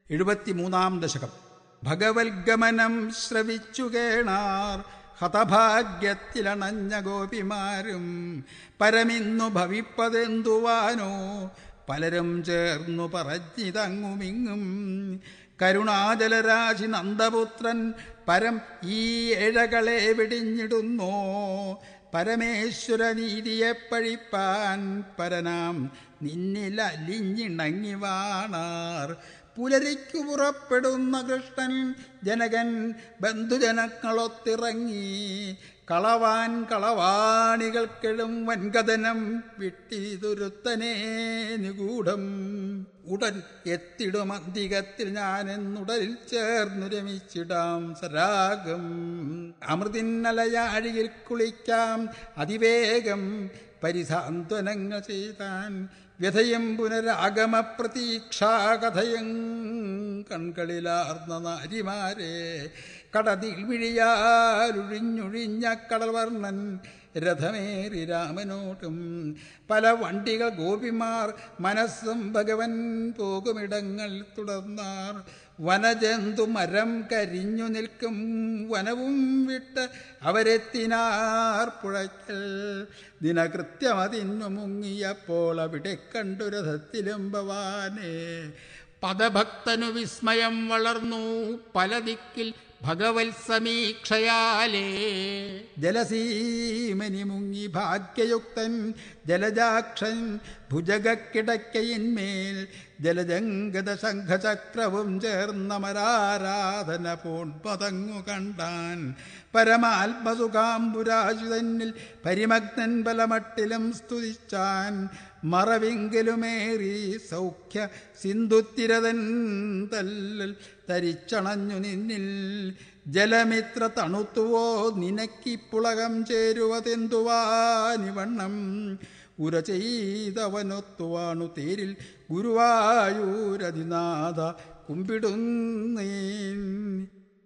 എഴുപത്തിമൂന്നാം ദശകം ഭഗവത്ഗമനം ശ്രവിച്ചു കേണാർ ഹതഭാഗ്യത്തിലണഞ്ഞ ഗോപിമാരും പരമിന്നു ഭവിപ്പതെന്തുവാനോ പലരും ചേർന്നു പറഞ്ഞിതങ്ങുമിങ്ങും കരുണാജലരാശി നന്ദപുത്രൻ പരം ഈ ഏഴകളെ വെടിഞ്ഞിടുന്നോ പരമേശ്വര നീതിയെ പഴിപ്പാൻ പരനാം നിന്നിൽ അലിഞ്ഞിണങ്ങി വാണാർ പുലരിക്കു പുറപ്പെടുന്ന കൃഷ്ണൻ ജനകൻ ബന്ധുജനങ്ങളൊത്തിറങ്ങി കളവാൻ കളവാണികൾക്കെഴും വൻകഥനം വിട്ടിതുരുത്തനേ നിഗൂഢം ഉടൻ എത്തിടും അന്തികത്തിൽ ഞാൻ എന്നുടലിൽ ചേർന്നു രമിച്ചിടാം സരാഗം അമൃതിന്നലയാഴിയിൽ കുളിക്കാം അതിവേഗം പരിസാന്ത്വനങ്ങൾ ചെയ്താൻ വ്യഥയും പുനരാഗമ പ്രതീക്ഷാകഥയും കൺകളിലാർന്ന നാരിമാരെ കടതിൽ വിഴിയാലൊഴിഞ്ഞൊഴിഞ്ഞ കടൽവർണ്ണൻ രഥമേറി രാമനോട്ടും പല വണ്ടികൾ ഗോപിമാർ മനസ്സും ഭഗവൻ പോകുമിടങ്ങൾ തുടർന്നാർ വനജന്തു മരം കരിഞ്ഞു നിൽക്കും വനവും വിട്ട് അവരെത്തിനാർ പുഴയ്ക്കൽ ദിനകൃത്യമതിന്നു മുങ്ങിയപ്പോൾ അവിടെ കണ്ടു രഥത്തിലും ഭവാനെ പദഭക്തനു വിസ്മയം വളർന്നു പല ദിക്കിൽ ഭഗവത് സമീക്ഷയാലേ ജലസീമനി മുങ്ങി ഭാഗ്യയുക്തൻ ജലജാക്ഷൻ ഭുജകിടക്കയിന്മേൽ ജലജംഗത ശംഖചക്രവും ചേർന്ന മരാരാധന പൂൺപതങ്ങു കണ്ടാൻ പരമാത്മസുഖാംബുരാശുതന്നിൽ പരിമഗ്നൻ ബലമട്ടിലും സ്തുതിച്ചാൻ മറവിങ്കലുമേറി സൗഖ്യ സിന്ധുത്തിരതൻ തല്ലൽ തരിച്ചണഞ്ഞു നിന്നിൽ ജലമിത്ര തണുത്തുവോ നിനക്കിപ്പുളകം ചേരുവതെന്തുവാനിവണ്ണം ഉര ചെയ്തവനൊത്തുവാണു തേരിൽ ഗുരുവായൂരതിനാഥ കുമ്പിടുന്നേ